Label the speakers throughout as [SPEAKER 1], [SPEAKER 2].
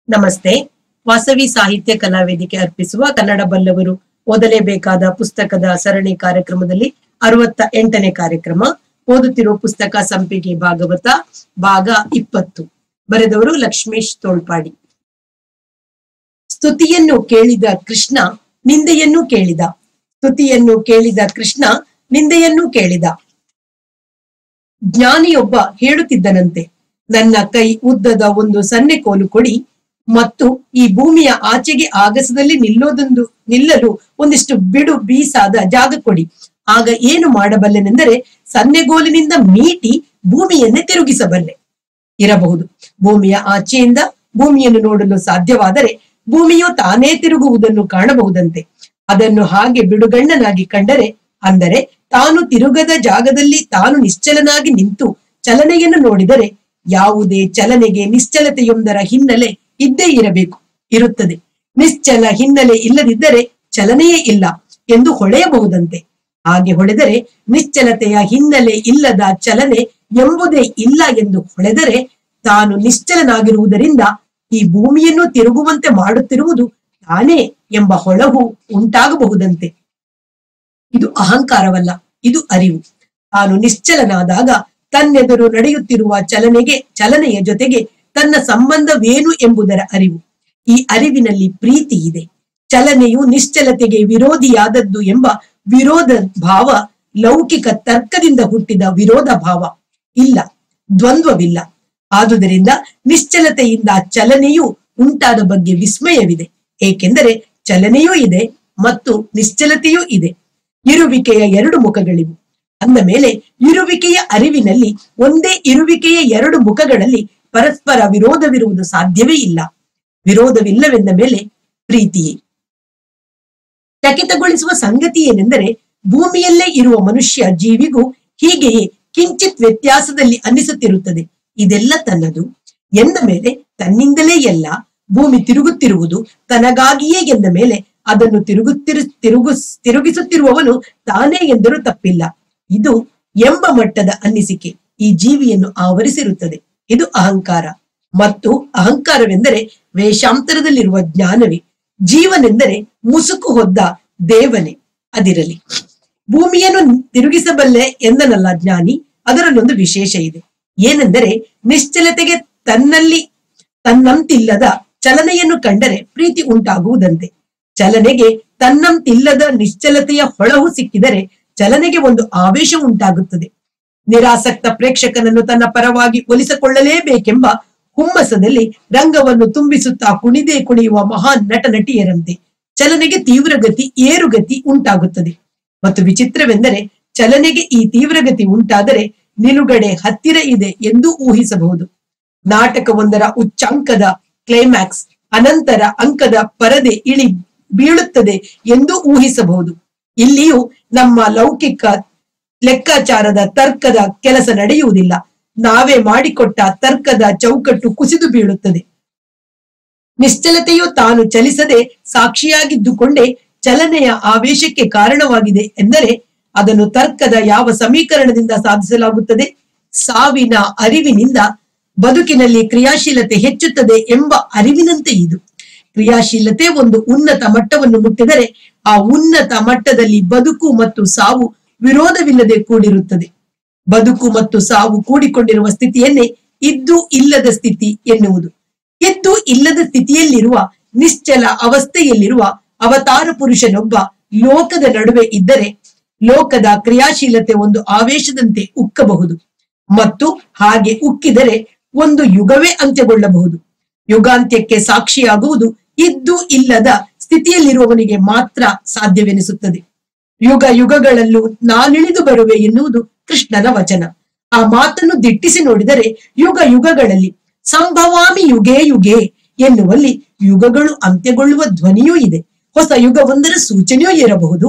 [SPEAKER 1] ನಮಸ್ತೆ ವಾಸವಿ ಸಾಹಿತ್ಯ ಕಲಾವೇದಿಕೆ ಅರ್ಪಿಸುವ ಕನ್ನಡ ಬಲ್ಲವರು ಓದಲೇಬೇಕಾದ ಪುಸ್ತಕದ ಸರಣಿ ಕಾರ್ಯಕ್ರಮದಲ್ಲಿ ಅರವತ್ತ ಎಂಟನೇ ಕಾರ್ಯಕ್ರಮ ಓದುತ್ತಿರುವ ಪುಸ್ತಕ ಸಂಪಿಗೆ ಭಾಗವತ ಭಾಗ ಇಪ್ಪತ್ತು ಬರೆದವರು ಲಕ್ಷ್ಮೀಶ್ ತೋಳ್ಪಾಡಿ ಸ್ತುತಿಯನ್ನು ಕೇಳಿದ ಕೃಷ್ಣ ನಿಂದೆಯನ್ನು ಕೇಳಿದ ಸ್ತುತಿಯನ್ನು ಕೇಳಿದ ಕೃಷ್ಣ ನಿಂದೆಯನ್ನು ಕೇಳಿದ ಜ್ಞಾನಿಯೊಬ್ಬ ಹೇಳುತ್ತಿದ್ದನಂತೆ ನನ್ನ ಕೈ ಉದ್ದದ ಒಂದು ಸನ್ನೆ ಕೋಲು ಕೊಡಿ ಮತ್ತು ಈ ಭೂಮಿಯ ಆಚೆಗೆ ಆಗಸದಲ್ಲಿ ನಿಲ್ಲೋದೊಂದು ನಿಲ್ಲಲು ಒಂದಿಷ್ಟು ಬಿಡು ಬೀಸಾದ ಜಾಗ ಕೊಡಿ ಆಗ ಏನು ಮಾಡಬಲ್ಲೆನೆಂದರೆ ಸನ್ನೆಗೋಲಿನಿಂದ ಮೀಟಿ ಭೂಮಿಯನ್ನೇ ತಿರುಗಿಸಬಲ್ಲೆ ಇರಬಹುದು ಭೂಮಿಯ ಆಚೆಯಿಂದ ಭೂಮಿಯನ್ನು ನೋಡಲು ಸಾಧ್ಯವಾದರೆ ಭೂಮಿಯು ತಾನೇ ತಿರುಗುವುದನ್ನು ಕಾಣಬಹುದಂತೆ ಅದನ್ನು ಹಾಗೆ ಬಿಡುಗಣ್ಣನಾಗಿ ಕಂಡರೆ ಅಂದರೆ ತಾನು ತಿರುಗದ ಜಾಗದಲ್ಲಿ ತಾನು ನಿಶ್ಚಲನಾಗಿ ನಿಂತು ಚಲನೆಯನ್ನು ನೋಡಿದರೆ ಯಾವುದೇ ಚಲನೆಗೆ ನಿಶ್ಚಲತೆಯೊಂದರ ಹಿನ್ನೆಲೆ ಇದ್ದೇ ಇರಬೇಕು ಇರುತ್ತದೆ ನಿಶ್ಚಲ ಹಿನ್ನೆಲೆ ಇಲ್ಲದಿದ್ದರೆ ಚಲನೆಯೇ ಇಲ್ಲ ಎಂದು ಹೊಳೆಯಬಹುದಂತೆ ಹಾಗೆ ಹೊಳೆದರೆ ನಿಶ್ಚಲತೆಯ ಹಿನ್ನೆಲೆ ಇಲ್ಲದ ಚಲನೆ ಎಂಬುದೇ ಇಲ್ಲ ಎಂದು ಹೊಳೆದರೆ ತಾನು ನಿಶ್ಚಲನಾಗಿರುವುದರಿಂದ ಈ ಭೂಮಿಯನ್ನು ತಿರುಗುವಂತೆ ಮಾಡುತ್ತಿರುವುದು ತಾನೇ ಎಂಬ ಹೊಳಹು ಉಂಟಾಗಬಹುದಂತೆ ಇದು ಅಹಂಕಾರವಲ್ಲ ಇದು ಅರಿವು ತಾನು ನಿಶ್ಚಲನಾದಾಗ ತನ್ನೆದುರು ನಡೆಯುತ್ತಿರುವ ಚಲನೆಗೆ ಚಲನೆಯ ಜೊತೆಗೆ ತನ್ನ ಸಂಬಂಧವೇನು ಎಂಬುದರ ಅರಿವು ಈ ಅರಿವಿನಲ್ಲಿ ಪ್ರೀತಿ ಇದೆ ಚಲನೆಯು ನಿಶ್ಚಲತೆಗೆ ವಿರೋಧಿಯಾದದ್ದು ಎಂಬ ವಿರೋಧ ಭಾವ ಲೌಕಿಕ ತರ್ಕದಿಂದ ಹುಟ್ಟಿದ ವಿರೋಧ ಭಾವ ಇಲ್ಲ ದ್ವಂದ್ವವಿಲ್ಲ ಆದುದರಿಂದ ನಿಶ್ಚಲತೆಯಿಂದ ಚಲನೆಯು ಉಂಟಾದ ಬಗ್ಗೆ ವಿಸ್ಮಯವಿದೆ ಏಕೆಂದರೆ ಚಲನೆಯೂ ಇದೆ ಮತ್ತು ನಿಶ್ಚಲತೆಯೂ ಇದೆ ಇರುವಿಕೆಯ ಎರಡು ಮುಖಗಳಿವು ಅಂದ ಮೇಲೆ ಇರುವಿಕೆಯ ಅರಿವಿನಲ್ಲಿ ಒಂದೇ ಇರುವಿಕೆಯ ಎರಡು ಮುಖಗಳಲ್ಲಿ ಪರಸ್ಪರ ವಿರೋಧವಿರುವುದು ಸಾಧ್ಯವೇ ಇಲ್ಲ ವಿರೋಧವಿಲ್ಲವೆಂದ ಮೇಲೆ ಪ್ರೀತಿಯೇ ಚಕಿತಗೊಳಿಸುವ ಸಂಗತಿ ಏನೆಂದರೆ ಭೂಮಿಯಲ್ಲೇ ಇರುವ ಮನುಷ್ಯ ಜೀವಿಗೂ ಹೀಗೆಯೇ ಕಿಂಚಿತ್ ವ್ಯತ್ಯಾಸದಲ್ಲಿ ಅನ್ನಿಸುತ್ತಿರುತ್ತದೆ ಇದೆಲ್ಲ ತನ್ನದು ಎಂದ ಮೇಲೆ ತನ್ನಿಂದಲೇ ಎಲ್ಲ ಭೂಮಿ ತಿರುಗುತ್ತಿರುವುದು ತನಗಾಗಿಯೇ ಎಂದ ಮೇಲೆ ಅದನ್ನು ತಿರುಗುತ್ತಿರು ತಿರುಗು ತಿರುಗಿಸುತ್ತಿರುವವನು ತಾನೇ ಎಂದರೂ ತಪ್ಪಿಲ್ಲ ಇದು ಎಂಬ ಮಟ್ಟದ ಅನ್ನಿಸಿಕೆ ಈ ಜೀವಿಯನ್ನು ಆವರಿಸಿರುತ್ತದೆ ಇದು ಅಹಂಕಾರ ಮತ್ತು ಅಹಂಕಾರವೆಂದರೆ ವೇಷಾಂತರದಲ್ಲಿರುವ ಜ್ಞಾನವೇ ಜೀವನೆಂದರೆ ಮುಸುಕು ಹೊದ್ದ ದೇವನೇ ಅದಿರಲಿ ಭೂಮಿಯನ್ನು ತಿರುಗಿಸಬಲ್ಲೆ ಎಂದನಲ್ಲ ಜ್ಞಾನಿ ಅದರಲ್ಲೊಂದು ವಿಶೇಷ ಇದೆ ಏನೆಂದರೆ ನಿಶ್ಚಲತೆಗೆ ತನ್ನಲ್ಲಿ ತನ್ನಂತಿಲ್ಲದ ಚಲನೆಯನ್ನು ಕಂಡರೆ ಪ್ರೀತಿ ಉಂಟಾಗುವುದಂತೆ ಚಲನೆಗೆ ತನ್ನಂತಿಲ್ಲದ ನಿಶ್ಚಲತೆಯ ಹೊಳಹು ಸಿಕ್ಕಿದರೆ ಚಲನೆಗೆ ಒಂದು ಆವೇಶ ಉಂಟಾಗುತ್ತದೆ ನಿರಾಸಕ್ತ ಪ್ರೇಕ್ಷಕನನ್ನು ತನ್ನ ಪರವಾಗಿ ಒಲಿಸಿಕೊಳ್ಳಲೇಬೇಕೆಂಬ ಹುಮ್ಮಸದಲ್ಲಿ ರಂಗವನ್ನು ತುಂಬಿಸುತ್ತಾ ಕುಣಿದೇ ಕುಣಿಯುವ ಮಹಾನ್ ನಟ ನಟಿಯರಂತೆ ಚಲನೆಗೆ ತೀವ್ರಗತಿ ಏರುಗತಿ ಉಂಟಾಗುತ್ತದೆ ಮತ್ತು ವಿಚಿತ್ರವೆಂದರೆ ಚಲನೆಗೆ ಈ ತೀವ್ರಗತಿ ಉಂಟಾದರೆ ನಿಲುಗಡೆ ಹತ್ತಿರ ಇದೆ ಎಂದು ಊಹಿಸಬಹುದು ನಾಟಕವೊಂದರ ಉಚ್ಚಾಂಕದ ಕ್ಲೈಮ್ಯಾಕ್ಸ್ ಅನಂತರ ಅಂಕದ ಪರದೆ ಇಳಿ ಬೀಳುತ್ತದೆ ಎಂದು ಊಹಿಸಬಹುದು ಇಲ್ಲಿಯೂ ನಮ್ಮ ಲೌಕಿಕ ಲೆಕ್ಕಾಚಾರದ ತರ್ಕದ ಕೆಲಸ ನಡೆಯುವುದಿಲ್ಲ ನಾವೇ ಮಾಡಿಕೊಟ್ಟ ತರ್ಕದ ಚೌಕಟ್ಟು ಕುಸಿದು ಬೀಳುತ್ತದೆ ನಿಶ್ಚಲತೆಯು ತಾನು ಚಲಿಸದೆ ಸಾಕ್ಷಿಯಾಗಿದ್ದುಕೊಂಡೇ ಚಲನೆಯ ಆವೇಶಕ್ಕೆ ಕಾರಣವಾಗಿದೆ ಎಂದರೆ ಅದನ್ನು ತರ್ಕದ ಯಾವ ಸಮೀಕರಣದಿಂದ ಸಾಧಿಸಲಾಗುತ್ತದೆ ಸಾವಿನ ಅರಿವಿನಿಂದ ಬದುಕಿನಲ್ಲಿ ಕ್ರಿಯಾಶೀಲತೆ ಹೆಚ್ಚುತ್ತದೆ ಎಂಬ ಅರಿವಿನಂತೆ ಇದು ಕ್ರಿಯಾಶೀಲತೆ ಒಂದು ಉನ್ನತ ಮಟ್ಟವನ್ನು ಮುಟ್ಟಿದರೆ ಆ ಉನ್ನತ ಮಟ್ಟದಲ್ಲಿ ಬದುಕು ಮತ್ತು ಸಾವು ವಿರೋಧವಿಲ್ಲದೆ ಕೂಡಿರುತ್ತದೆ ಬದುಕು ಮತ್ತು ಸಾವು ಕೂಡಿಕೊಂಡಿರುವ ಸ್ಥಿತಿಯನ್ನೇ ಇದ್ದು ಇಲ್ಲದ ಸ್ಥಿತಿ ಎನ್ನುವುದು ಇದ್ದು ಇಲ್ಲದ ಸ್ಥಿತಿಯಲ್ಲಿರುವ ನಿಶ್ಚಲ ಅವಸ್ಥೆಯಲ್ಲಿರುವ ಅವತಾರ ಪುರುಷನೊಬ್ಬ ಲೋಕದ ನಡುವೆ ಇದ್ದರೆ ಲೋಕದ ಕ್ರಿಯಾಶೀಲತೆ ಒಂದು ಆವೇಶದಂತೆ ಉಕ್ಕಬಹುದು ಮತ್ತು ಹಾಗೆ ಉಕ್ಕಿದರೆ ಒಂದು ಯುಗವೇ ಅಂತ್ಯಗೊಳ್ಳಬಹುದು ಯುಗಾಂತ್ಯಕ್ಕೆ ಸಾಕ್ಷಿಯಾಗುವುದು ಇದ್ದು ಇಲ್ಲದ ಸ್ಥಿತಿಯಲ್ಲಿರುವವನಿಗೆ ಮಾತ್ರ ಸಾಧ್ಯವೆನಿಸುತ್ತದೆ ಯುಗ ಯುಗಗಳಲ್ಲೂ ನಾನಿಳಿದು ಬರುವೆ ಎನ್ನುವುದು ಕೃಷ್ಣನ ವಚನ ಆ ಮಾತನ್ನು ದಿಟ್ಟಿಸಿ ನೋಡಿದರೆ ಯುಗ ಯುಗಗಳಲ್ಲಿ ಸಂಭವಾಮಿ ಯುಗೇ ಯುಗೇ ಎನ್ನುವಲ್ಲಿ ಯುಗಗಳು ಅಂತ್ಯಗೊಳ್ಳುವ ಧ್ವನಿಯೂ ಇದೆ ಹೊಸ ಯುಗವೊಂದರ ಸೂಚನೆಯೂ ಇರಬಹುದು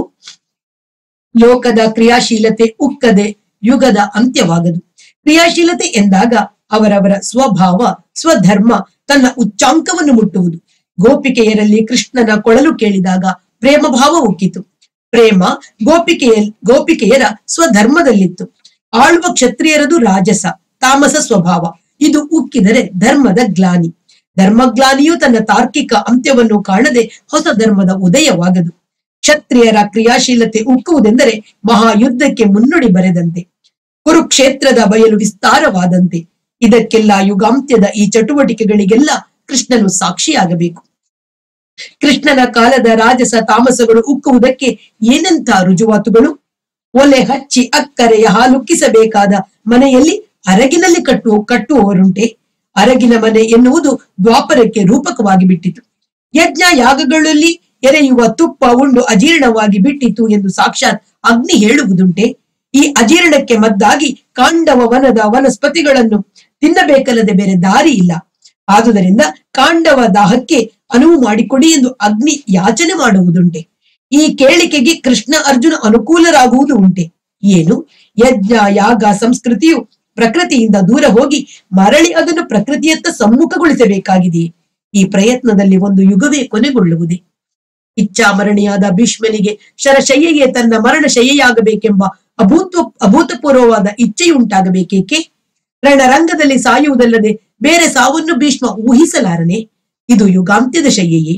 [SPEAKER 1] ಲೋಕದ ಕ್ರಿಯಾಶೀಲತೆ ಉಕ್ಕದೆ ಯುಗದ ಅಂತ್ಯವಾಗದು ಕ್ರಿಯಾಶೀಲತೆ ಎಂದಾಗ ಅವರವರ ಸ್ವಭಾವ ಸ್ವಧರ್ಮ ತನ್ನ ಉಚ್ಚಾಂಕವನ್ನು ಮುಟ್ಟುವುದು ಗೋಪಿಕೆಯರಲ್ಲಿ ಕೃಷ್ಣನ ಕೊಳಲು ಕೇಳಿದಾಗ ಪ್ರೇಮ ಭಾವ ಉಕ್ಕಿತು ಪ್ರೇಮ ಗೋಪಿಕೆಯ ಗೋಪಿಕೆಯರ ಸ್ವಧರ್ಮದಲ್ಲಿತ್ತು ಆಳುವ ಕ್ಷತ್ರಿಯರದು ರಾಜಸ ತಾಮಸ ಸ್ವಭಾವ ಇದು ಉಕ್ಕಿದರೆ ಧರ್ಮದ ಗ್ಲಾನಿ ಧರ್ಮಗ್ಲಾನಿಯು ತನ್ನ ತಾರ್ಕಿಕ ಅಂತ್ಯವನ್ನು ಕಾಣದೆ ಹೊಸ ಧರ್ಮದ ಉದಯವಾಗದು ಕ್ಷತ್ರಿಯರ ಕ್ರಿಯಾಶೀಲತೆ ಉಕ್ಕುವುದೆಂದರೆ ಮಹಾಯುದ್ಧಕ್ಕೆ ಮುನ್ನುಡಿ ಬರೆದಂತೆ ಕುರುಕ್ಷೇತ್ರದ ಬಯಲು ವಿಸ್ತಾರವಾದಂತೆ ಇದಕ್ಕೆಲ್ಲ ಯುಗಾಂತ್ಯದ ಈ ಚಟುವಟಿಕೆಗಳಿಗೆಲ್ಲ ಕೃಷ್ಣನು ಸಾಕ್ಷಿಯಾಗಬೇಕು ಕೃಷ್ಣನ ಕಾಲದ ರಾಜಸ ತಾಮಸಗಳು ಉಕ್ಕುವುದಕ್ಕೆ ಏನಂತ ರುಜುವಾತುಗಳು ಒಲೆ ಹಚ್ಚಿ ಅಕ್ಕರೆಯ ಹಾಲುಕ್ಕಿಸಬೇಕಾದ ಮನೆಯಲ್ಲಿ ಅರಗಿನಲ್ಲಿ ಕಟ್ಟುವ ಕಟ್ಟುವವರುಂಟೆ ಅರಗಿನ ಮನೆ ಎನ್ನುವುದು ದ್ವಾಪರಕ್ಕೆ ರೂಪಕವಾಗಿ ಬಿಟ್ಟಿತು ಯಜ್ಞ ಯಾಗಗಳಲ್ಲಿ ಎರೆಯುವ ತುಪ್ಪ ಉಂಡು ಅಜೀರ್ಣವಾಗಿ ಬಿಟ್ಟಿತು ಎಂದು ಸಾಕ್ಷಾತ್ ಅಗ್ನಿ ಹೇಳುವುದುಂಟೆ ಈ ಅಜೀರ್ಣಕ್ಕೆ ಮದ್ದಾಗಿ ಕಾಂಡವ ವನದ ವನಸ್ಪತಿಗಳನ್ನು ತಿನ್ನಬೇಕಲ್ಲದೆ ಬೇರೆ ದಾರಿ ಇಲ್ಲ ಆದುದರಿಂದ ಕಾಂಡವ ದಾಹಕ್ಕೆ ಅನುವು ಮಾಡಿಕೊಡಿ ಎಂದು ಅಗ್ನಿ ಯಾಚನೆ ಮಾಡುವುದುಂಟೆ ಈ ಕೇಳಿಕೆಗೆ ಕೃಷ್ಣ ಅರ್ಜುನ ಅನುಕೂಲರಾಗುವುದು ಉಂಟೆ ಏನು ಯಜ್ಞ ಯಾಗ ಸಂಸ್ಕೃತಿಯು ಪ್ರಕೃತಿಯಿಂದ ದೂರ ಹೋಗಿ ಮರಳಿ ಅದನ್ನು ಪ್ರಕೃತಿಯತ್ತ ಸಮ್ಮುಖಗೊಳಿಸಬೇಕಾಗಿದೆಯೇ ಈ ಪ್ರಯತ್ನದಲ್ಲಿ ಒಂದು ಯುಗವೇ ಕೊನೆಗೊಳ್ಳುವುದೇ ಇಚ್ಛಾಮರಣಿಯಾದ ಭೀಷ್ಮನಿಗೆ ಶರಶಯ್ಯೆಗೆ ತನ್ನ ಮರಣ ಶಯ್ಯೆಯಾಗಬೇಕೆಂಬ ಅಭೂತ ಅಭೂತಪೂರ್ವವಾದ ಇಚ್ಛೆಯುಂಟಾಗಬೇಕೇಕೆ ರಣರಂಗದಲ್ಲಿ ಸಾಯುವುದಲ್ಲದೆ ಬೇರೆ ಸಾವನ್ನು ಭೀಷ್ಮ ಊಹಿಸಲಾರನೆ ಇದು ಯುಗಾಂತ್ಯದ ಶಯ್ಯೆಯೇ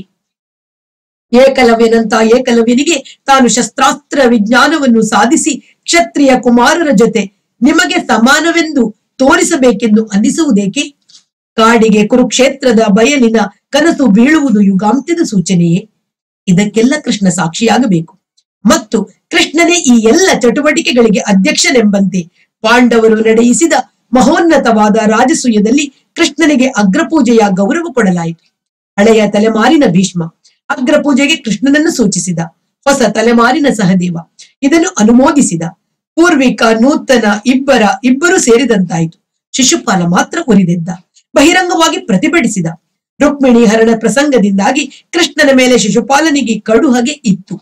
[SPEAKER 1] ಏಕಲವ್ಯನಂತ ಏಕಲವ್ಯನಿಗೆ ತಾನು ಶಸ್ತ್ರಾಸ್ತ್ರ ವಿಜ್ಞಾನವನ್ನು ಸಾಧಿಸಿ ಕ್ಷತ್ರಿಯ ಕುಮಾರರ ಜೊತೆ ನಿಮಗೆ ಸಮಾನವೆಂದು ತೋರಿಸಬೇಕೆಂದು ಅನ್ನಿಸುವುದೇಕೆ ಕಾಡಿಗೆ ಕುರುಕ್ಷೇತ್ರದ ಬಯಲಿನ ಕನಸು ಬೀಳುವುದು ಯುಗಾಂತ್ಯದ ಸೂಚನೆಯೇ ಇದಕ್ಕೆಲ್ಲ ಕೃಷ್ಣ ಸಾಕ್ಷಿಯಾಗಬೇಕು ಮತ್ತು ಕೃಷ್ಣನೇ ಈ ಎಲ್ಲ ಚಟುವಟಿಕೆಗಳಿಗೆ ಅಧ್ಯಕ್ಷನೆಂಬಂತೆ ಪಾಂಡವರು ನಡೆಯಿಸಿದ ಮಹೋನ್ನತವಾದ ರಾಜಸೂಯದಲ್ಲಿ ಕೃಷ್ಣನಿಗೆ ಅಗ್ರಪೂಜೆಯ ಗೌರವ ಕೊಡಲಾಯಿತು ಹಳೆಯ ತಲೆಮಾರಿನ ಭೀಷ್ಮ ಅಗ್ರಪೂಜೆಗೆ ಕೃಷ್ಣನನ್ನು ಸೂಚಿಸಿದ ಹೊಸ ತಲೆಮಾರಿನ ಸಹದೇವ ಇದನ್ನು ಅನುಮೋದಿಸಿದ ಪೂರ್ವಿಕ ನೂತನ ಇಬ್ಬರ ಇಬ್ಬರು ಸೇರಿದಂತಾಯಿತು ಶಿಶುಪಾಲ ಮಾತ್ರ ಉರಿದೆದ್ದ ಬಹಿರಂಗವಾಗಿ ಪ್ರತಿಭಟಿಸಿದ ರುಕ್ಮಿಣಿ ಹರಣ ಪ್ರಸಂಗದಿಂದಾಗಿ ಕೃಷ್ಣನ ಮೇಲೆ ಶಿಶುಪಾಲನಿಗೆ ಕಡುಹಗೆ ಇತ್ತು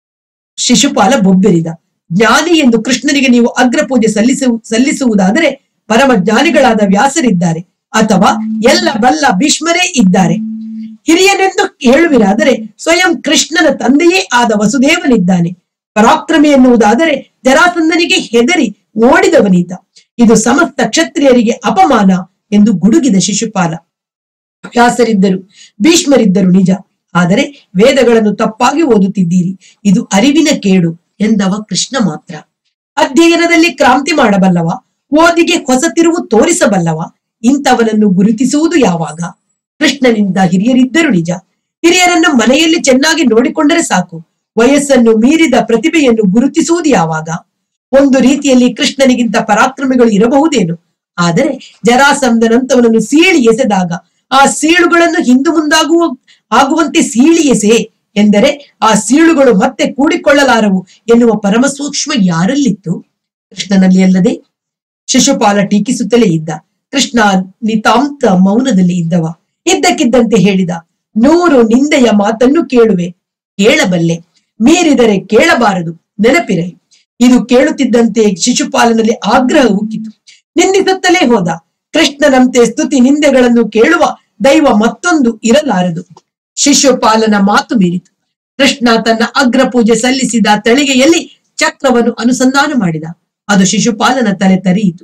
[SPEAKER 1] ಶಿಶುಪಾಲ ಬೊಬ್ಬೆರಿದ ಜ್ಞಾನಿ ಎಂದು ಕೃಷ್ಣನಿಗೆ ನೀವು ಅಗ್ರಪೂಜೆ ಸಲ್ಲಿಸು ಸಲ್ಲಿಸುವುದಾದರೆ ಪರಮ ಜ್ಞಾನಿಗಳಾದ ವ್ಯಾಸರಿದ್ದಾರೆ ಅಥವಾ ಎಲ್ಲ ಬಲ್ಲ ಭೀಷ್ಮರೇ ಇದ್ದಾರೆ ಹಿರಿಯನೆಂದು ಹೇಳುವಿರಾದರೆ ಸ್ವಯಂ ಕೃಷ್ಣನ ತಂದೆಯೇ ಆದ ವಸುದೇವನಿದ್ದಾನೆ ಪರಾಕ್ರಮಿ ಎನ್ನುವುದಾದರೆ ಜರಾಸಂದನಿಗೆ ಹೆದರಿ ಓಡಿದವನೀತ ಇದು ಸಮಸ್ತ ಕ್ಷತ್ರಿಯರಿಗೆ ಅಪಮಾನ ಎಂದು ಗುಡುಗಿದ ಶಿಶುಪಾಲ ವ್ಯಾಸರಿದ್ದರು ಭೀಷ್ಮರಿದ್ದರು ನಿಜ ಆದರೆ ವೇದಗಳನ್ನು ತಪ್ಪಾಗಿ ಓದುತ್ತಿದ್ದೀರಿ ಇದು ಅರಿವಿನ ಕೇಡು ಎಂದವ ಕೃಷ್ಣ ಮಾತ್ರ ಅಧ್ಯಯನದಲ್ಲಿ ಕ್ರಾಂತಿ ಮಾಡಬಲ್ಲವ ಓದಿಗೆ ಹೊಸ ತಿರುವು ತೋರಿಸಬಲ್ಲವ ಇಂಥವನನ್ನು ಗುರುತಿಸುವುದು ಯಾವಾಗ ಕೃಷ್ಣನಿಂದ ಹಿರಿಯರಿದ್ದರು ನಿಜ ಹಿರಿಯರನ್ನು ಮನೆಯಲ್ಲಿ ಚೆನ್ನಾಗಿ ನೋಡಿಕೊಂಡರೆ ಸಾಕು ವಯಸ್ಸನ್ನು ಮೀರಿದ ಪ್ರತಿಭೆಯನ್ನು ಗುರುತಿಸುವುದು ಯಾವಾಗ ಒಂದು ರೀತಿಯಲ್ಲಿ ಕೃಷ್ಣನಿಗಿಂತ ಪರಾಕ್ರಮಿಗಳು ಇರಬಹುದೇನು ಆದರೆ ಜರಾಸಂದನಂತವನನ್ನು ಸೀಳಿ ಎಸೆದಾಗ ಆ ಸೀಳುಗಳನ್ನು ಹಿಂದು ಮುಂದಾಗುವ ಆಗುವಂತೆ ಸೀಳಿ ಎಸೆ ಎಂದರೆ ಆ ಸೀಳುಗಳು ಮತ್ತೆ ಕೂಡಿಕೊಳ್ಳಲಾರವು ಎನ್ನುವ ಪರಮ ಸೂಕ್ಷ್ಮ ಯಾರಲ್ಲಿತ್ತು ಕೃಷ್ಣನಲ್ಲಿ ಅಲ್ಲದೆ ಶಿಶುಪಾಲ ಟೀಕಿಸುತ್ತಲೇ ಇದ್ದ ಕೃಷ್ಣ ನಿತಾಂತ ಮೌನದಲ್ಲಿ ಇದ್ದವ ಇದ್ದಕ್ಕಿದ್ದಂತೆ ಹೇಳಿದ ನೂರು ನಿಂದೆಯ ಮಾತನ್ನು ಕೇಳುವೆ ಕೇಳಬಲ್ಲೆ ಮೀರಿದರೆ ಕೇಳಬಾರದು ನೆನಪಿರಲಿ ಇದು ಕೇಳುತ್ತಿದ್ದಂತೆ ಶಿಶುಪಾಲನಲ್ಲಿ ಆಗ್ರಹ ಉಕ್ಕಿತು ನಿಂದಿಸುತ್ತಲೇ ಹೋದ ಕೃಷ್ಣನಂತೆ ಸ್ತುತಿ ನಿಂದೆಗಳನ್ನು ಕೇಳುವ ದೈವ ಮತ್ತೊಂದು ಇರಲಾರದು ಶಿಶುಪಾಲನ ಮಾತು ಮೀರಿತು ಕೃಷ್ಣ ತನ್ನ ಅಗ್ರ ಪೂಜೆ ಸಲ್ಲಿಸಿದ ತಳಿಗೆಯಲ್ಲಿ ಚಕ್ರವನ್ನು ಅನುಸಂಧಾನ ಮಾಡಿದ ಅದು ಶಿಶುಪಾಲನ ತಲೆ ತರಿಯಿತು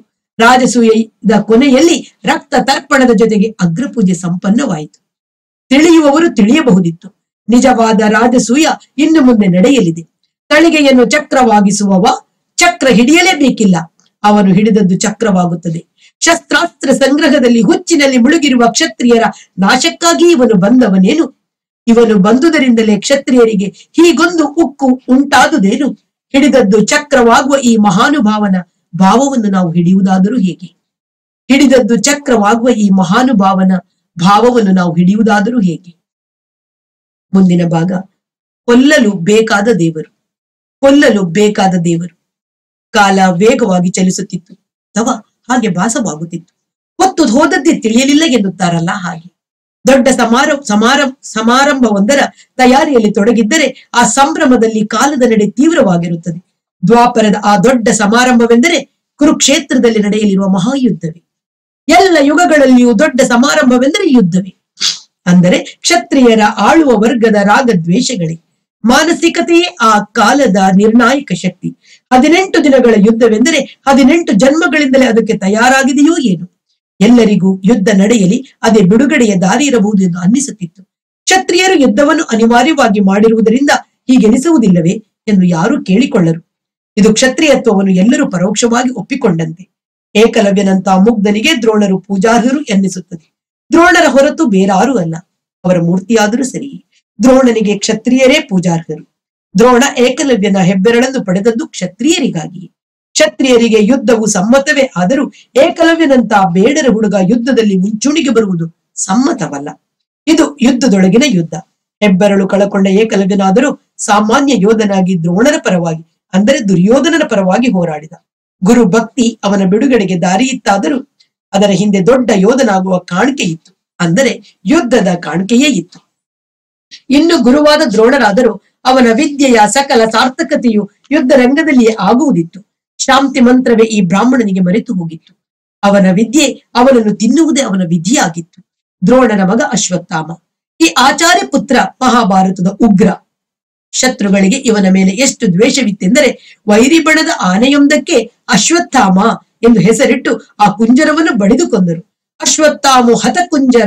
[SPEAKER 1] ರಾಜಸೂಯದ ಕೊನೆಯಲ್ಲಿ ರಕ್ತ ತರ್ಪಣದ ಜೊತೆಗೆ ಅಗ್ರಪೂಜೆ ಸಂಪನ್ನವಾಯಿತು ತಿಳಿಯುವವರು ತಿಳಿಯಬಹುದಿತ್ತು ನಿಜವಾದ ರಾಜಸೂಯ ಇನ್ನು ಮುಂದೆ ನಡೆಯಲಿದೆ ತಳಿಗೆಯನ್ನು ಚಕ್ರವಾಗಿಸುವವ ಚಕ್ರ ಹಿಡಿಯಲೇಬೇಕಿಲ್ಲ ಅವನು ಹಿಡಿದದ್ದು ಚಕ್ರವಾಗುತ್ತದೆ ಶಸ್ತ್ರಾಸ್ತ್ರ ಸಂಗ್ರಹದಲ್ಲಿ ಹುಚ್ಚಿನಲ್ಲಿ ಮುಳುಗಿರುವ ಕ್ಷತ್ರಿಯರ ನಾಶಕ್ಕಾಗಿ ಇವನು ಬಂದವನೇನು ಇವನು ಬಂದುದರಿಂದಲೇ ಕ್ಷತ್ರಿಯರಿಗೆ ಹೀಗೊಂದು ಉಕ್ಕು ಉಂಟಾದುದೇನು ಹಿಡಿದದ್ದು ಚಕ್ರವಾಗುವ ಈ ಮಹಾನುಭಾವನ ಭಾವವನ್ನು ನಾವು ಹಿಡಿಯುವುದಾದರೂ ಹೇಗೆ ಹಿಡಿದದ್ದು ಚಕ್ರವಾಗುವ ಈ ಮಹಾನುಭಾವನ ಭಾವವನ್ನು ನಾವು ಹಿಡಿಯುವುದಾದರೂ ಹೇಗೆ ಮುಂದಿನ ಭಾಗ ಕೊಲ್ಲಲು ಬೇಕಾದ ದೇವರು ಕೊಲ್ಲಲು ಬೇಕಾದ ದೇವರು ಕಾಲ ವೇಗವಾಗಿ ಚಲಿಸುತ್ತಿತ್ತು ಅಥವಾ ಹಾಗೆ ಭಾಸವಾಗುತ್ತಿತ್ತು ಹೊತ್ತು ಹೋದದ್ದೇ ತಿಳಿಯಲಿಲ್ಲ ಎನ್ನುತ್ತಾರಲ್ಲ ಹಾಗೆ ದೊಡ್ಡ ಸಮಾರಂಭ ಸಮಾರಂಭ ಸಮಾರಂಭವೊಂದರ ತಯಾರಿಯಲ್ಲಿ ತೊಡಗಿದ್ದರೆ ಆ ಸಂಭ್ರಮದಲ್ಲಿ ಕಾಲದ ನಡೆ ತೀವ್ರವಾಗಿರುತ್ತದೆ ದ್ವಾಪರದ ಆ ದೊಡ್ಡ ಸಮಾರಂಭವೆಂದರೆ ಕುರುಕ್ಷೇತ್ರದಲ್ಲಿ ನಡೆಯಲಿರುವ ಮಹಾಯುದ್ಧವೇ ಎಲ್ಲ ಯುಗಗಳಲ್ಲಿಯೂ ದೊಡ್ಡ ಸಮಾರಂಭವೆಂದರೆ ಯುದ್ಧವೇ ಅಂದರೆ ಕ್ಷತ್ರಿಯರ ಆಳುವ ವರ್ಗದ ರಾಗದ್ವೇಷಗಳೇ ಮಾನಸಿಕತೆಯೇ ಆ ಕಾಲದ ನಿರ್ಣಾಯಕ ಶಕ್ತಿ ಹದಿನೆಂಟು ದಿನಗಳ ಯುದ್ಧವೆಂದರೆ ಹದಿನೆಂಟು ಜನ್ಮಗಳಿಂದಲೇ ಅದಕ್ಕೆ ತಯಾರಾಗಿದೆಯೋ ಏನು ಎಲ್ಲರಿಗೂ ಯುದ್ಧ ನಡೆಯಲಿ ಅದೇ ಬಿಡುಗಡೆಯ ದಾರಿ ಇರಬಹುದು ಎಂದು ಅನ್ನಿಸುತ್ತಿತ್ತು ಕ್ಷತ್ರಿಯರು ಯುದ್ಧವನ್ನು ಅನಿವಾರ್ಯವಾಗಿ ಮಾಡಿರುವುದರಿಂದ ಹೀಗೆನಿಸುವುದಿಲ್ಲವೇ ಎಂದು ಯಾರೂ ಕೇಳಿಕೊಳ್ಳರು ಇದು ಕ್ಷತ್ರಿಯತ್ವವನ್ನು ಎಲ್ಲರೂ ಪರೋಕ್ಷವಾಗಿ ಒಪ್ಪಿಕೊಂಡಂತೆ ಏಕಲವ್ಯನಂತ ಮುಗ್ಧನಿಗೆ ದ್ರೋಣರು ಪೂಜಾರ್ಹರು ಎನ್ನಿಸುತ್ತದೆ ದ್ರೋಣರ ಹೊರತು ಬೇರಾರೂ ಅಲ್ಲ ಅವರ ಮೂರ್ತಿಯಾದರೂ ಸರಿ ದ್ರೋಣನಿಗೆ ಕ್ಷತ್ರಿಯರೇ ಪೂಜಾರ್ಹರು ದ್ರೋಣ ಏಕಲವ್ಯನ ಹೆಬ್ಬೆರಳನ್ನು ಪಡೆದದ್ದು ಕ್ಷತ್ರಿಯರಿಗಾಗಿ ಕ್ಷತ್ರಿಯರಿಗೆ ಯುದ್ಧವು ಸಮ್ಮತವೇ ಆದರೂ ಏಕಲವ್ಯನಂತ ಬೇಡರ ಹುಡುಗ ಯುದ್ಧದಲ್ಲಿ ಮುಂಚೂಣಿಗೆ ಬರುವುದು ಸಮ್ಮತವಲ್ಲ ಇದು ಯುದ್ಧದೊಳಗಿನ ಯುದ್ಧ ಹೆಬ್ಬೆರಳು ಕಳಕೊಂಡ ಏಕಲವ್ಯನಾದರೂ ಸಾಮಾನ್ಯ ಯೋಧನಾಗಿ ದ್ರೋಣರ ಪರವಾಗಿ ಅಂದರೆ ದುರ್ಯೋಧನನ ಪರವಾಗಿ ಹೋರಾಡಿದ ಗುರು ಭಕ್ತಿ ಅವನ ಬಿಡುಗಡೆಗೆ ದಾರಿಯಿತ್ತಾದರೂ ಅದರ ಹಿಂದೆ ದೊಡ್ಡ ಯೋಧನಾಗುವ ಕಾಣಿಕೆ ಇತ್ತು ಅಂದರೆ ಯುದ್ಧದ ಕಾಣಿಕೆಯೇ ಇತ್ತು ಇನ್ನು ಗುರುವಾದ ದ್ರೋಣರಾದರೂ ಅವನ ವಿದ್ಯೆಯ ಸಕಲ ಸಾರ್ಥಕತೆಯು ಯುದ್ಧ ರಂಗದಲ್ಲಿಯೇ ಆಗುವುದಿತ್ತು ಶಾಂತಿ ಮಂತ್ರವೇ ಈ ಬ್ರಾಹ್ಮಣನಿಗೆ ಮರೆತು ಹೋಗಿತ್ತು ಅವನ ವಿದ್ಯೆ ಅವನನ್ನು ತಿನ್ನುವುದೇ ಅವನ ವಿಧಿಯಾಗಿತ್ತು ದ್ರೋಣನ ಮಗ ಅಶ್ವತ್ಥಾಮ ಈ ಆಚಾರ್ಯ ಪುತ್ರ ಮಹಾಭಾರತದ ಉಗ್ರ ಶತ್ರುಗಳಿಗೆ ಇವನ ಮೇಲೆ ಎಷ್ಟು ದ್ವೇಷವಿತ್ತೆಂದರೆ ವೈರಿ ಬಣದ ಆನೆಯೊಂದಕ್ಕೆ ಅಶ್ವತ್ಥಾಮ ಎಂದು ಹೆಸರಿಟ್ಟು ಆ ಕುಂಜರವನ್ನು ಬಡಿದು ಕೊಂದರು ಅಶ್ವತ್ಥಾಮು ಹತ ಕುಂಜರ